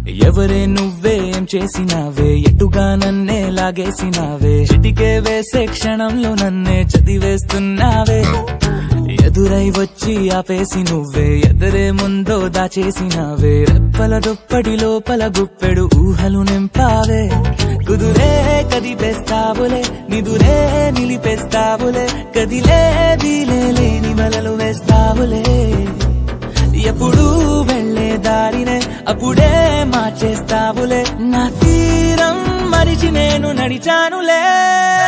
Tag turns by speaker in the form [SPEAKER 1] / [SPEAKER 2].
[SPEAKER 1] ఎవరే నువ్వే ఏం చేసినావే ఎటుగా నన్నే లాగేసినావే చిటికే వేసే క్షణంలో నన్నే చదివేస్తున్నావే ఎదురై వచ్చి ఆపేసి నువ్వే ఎదరే ముందో దాచేసినావే రెప్పల దుప్పటి లోపల గుప్పెడు ఊహలు నింపావే కుదురే కదిపేస్తావులే నిదురే నిలిపేస్తావులే కదిలే దిలే లేని వలలు వేస్తావులే ఎప్పుడు వెళ్లే దారినే అప్పుడే మార్చేస్తావులే నా తీరం మరిచి నేను నడిచానులే